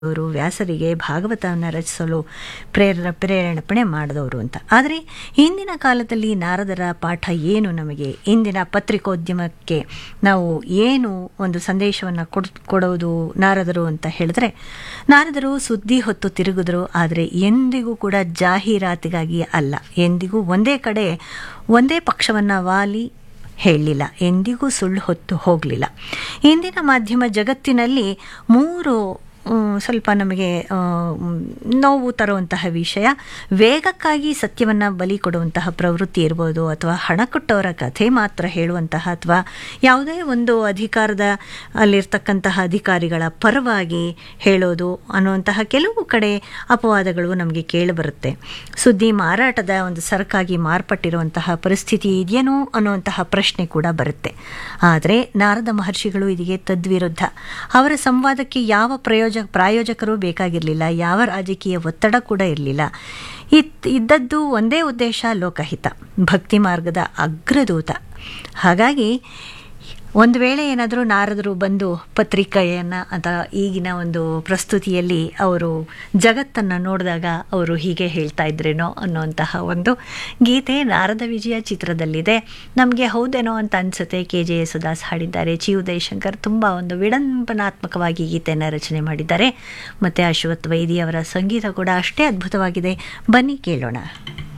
ಅವರು ವ್ಯಾಸರಿಗೆ ಭಾಗವತವನ್ನು ರಚಿಸಲು ಪ್ರೇರ ಪ್ರೇರೇಪಣೆ ಮಾಡಿದವರು ಅಂತ ಆದರೆ ಇಂದಿನ ಕಾಲದಲ್ಲಿ ನಾರದರ ಪಾಠ ಏನು ನಮಗೆ ಇಂದಿನ ಪತ್ರಿಕೋದ್ಯಮಕ್ಕೆ ನಾವು ಏನು ಒಂದು ಸಂದೇಶವನ್ನು ಕೊಡ್ ಕೊಡೋದು ನಾರದರು ಅಂತ ಹೇಳಿದ್ರೆ ನಾರದರು ಸುದ್ದಿ ಹೊತ್ತು ತಿರುಗಿದ್ರು ಆದರೆ ಎಂದಿಗೂ ಕೂಡ ಜಾಹೀರಾತಿಗಾಗಿ ಅಲ್ಲ ಎಂದಿಗೂ ಒಂದೇ ಕಡೆ ಒಂದೇ ಪಕ್ಷವನ್ನು ವಾಲಿ ಹೇಳಲಿಲ್ಲ ಎಂದಿಗೂ ಸುಳ್ಳು ಹೊತ್ತು ಹೋಗಲಿಲ್ಲ ಇಂದಿನ ಮಾಧ್ಯಮ ಜಗತ್ತಿನಲ್ಲಿ ಮೂರು ಸ್ವಲ್ಪ ನಮಗೆ ನೋವು ತರುವಂತಹ ವಿಷಯ ವೇಗಕ್ಕಾಗಿ ಸತ್ಯವನ್ನು ಬಲಿ ಕೊಡುವಂತಹ ಪ್ರವೃತ್ತಿ ಇರ್ಬೋದು ಅಥವಾ ಹಣ ಕೊಟ್ಟವರ ಕಥೆ ಮಾತ್ರ ಹೇಳುವಂತಹ ಅಥವಾ ಯಾವುದೇ ಒಂದು ಅಧಿಕಾರದ ಅಲ್ಲಿರ್ತಕ್ಕಂತಹ ಅಧಿಕಾರಿಗಳ ಪರವಾಗಿ ಹೇಳೋದು ಅನ್ನುವಂತಹ ಕೆಲವು ಕಡೆ ಅಪವಾದಗಳು ನಮಗೆ ಕೇಳಿಬರುತ್ತೆ ಸುದ್ದಿ ಮಾರಾಟದ ಒಂದು ಸರಕಾಗಿ ಮಾರ್ಪಟ್ಟಿರುವಂತಹ ಪರಿಸ್ಥಿತಿ ಇದೆಯೇನೋ ಅನ್ನುವಂತಹ ಪ್ರಶ್ನೆ ಕೂಡ ಬರುತ್ತೆ ಆದರೆ ನಾರದ ಮಹರ್ಷಿಗಳು ಇದಕ್ಕೆ ತದ್ವಿರುದ್ಧ ಅವರ ಸಂವಾದಕ್ಕೆ ಯಾವ ಪ್ರಯೋಜನ ಪ್ರಾಯೋಜಕರು ಬೇಕಾಗಿರಲಿಲ್ಲ ಯಾವ ರಾಜಕೀಯ ಒತ್ತಡ ಕೂಡ ಇರಲಿಲ್ಲ ಇತ್ ಇದ್ದದ್ದು ಒಂದೇ ಉದ್ದೇಶ ಲೋಕಹಿತ ಭಕ್ತಿ ಮಾರ್ಗದ ಅಗ್ರದೂತ ಹಾಗಾಗಿ ಒಂದು ವೇಳೆ ಏನಾದರೂ ನಾರದರು ಬಂದು ಪತ್ರಿಕೆಯನ್ನು ಅಥವಾ ಈಗಿನ ಒಂದು ಪ್ರಸ್ತುತಿಯಲ್ಲಿ ಅವರು ಜಗತ್ತನ್ನು ನೋಡಿದಾಗ ಅವರು ಹೀಗೆ ಹೇಳ್ತಾ ಇದ್ರೇನೋ ಅನ್ನುವಂತಹ ಒಂದು ಗೀತೆ ನಾರದ ವಿಜಯ ಚಿತ್ರದಲ್ಲಿದೆ ನಮಗೆ ಹೌದೇನೋ ಅಂತ ಅನಿಸುತ್ತೆ ಕೆ ಜೆ ಯೇಸುದಾಸ್ ಹಾಡಿದ್ದಾರೆ ಚಿ ಉದಯಶಂಕರ್ ತುಂಬ ಒಂದು ವಿಡಂಬನಾತ್ಮಕವಾಗಿ ಗೀತೆಯನ್ನು ರಚನೆ ಮಾಡಿದ್ದಾರೆ ಮತ್ತು ಅಶ್ವಥ್ ವೈದಿ ಅವರ ಸಂಗೀತ ಕೂಡ ಅಷ್ಟೇ ಅದ್ಭುತವಾಗಿದೆ ಬನ್ನಿ ಕೇಳೋಣ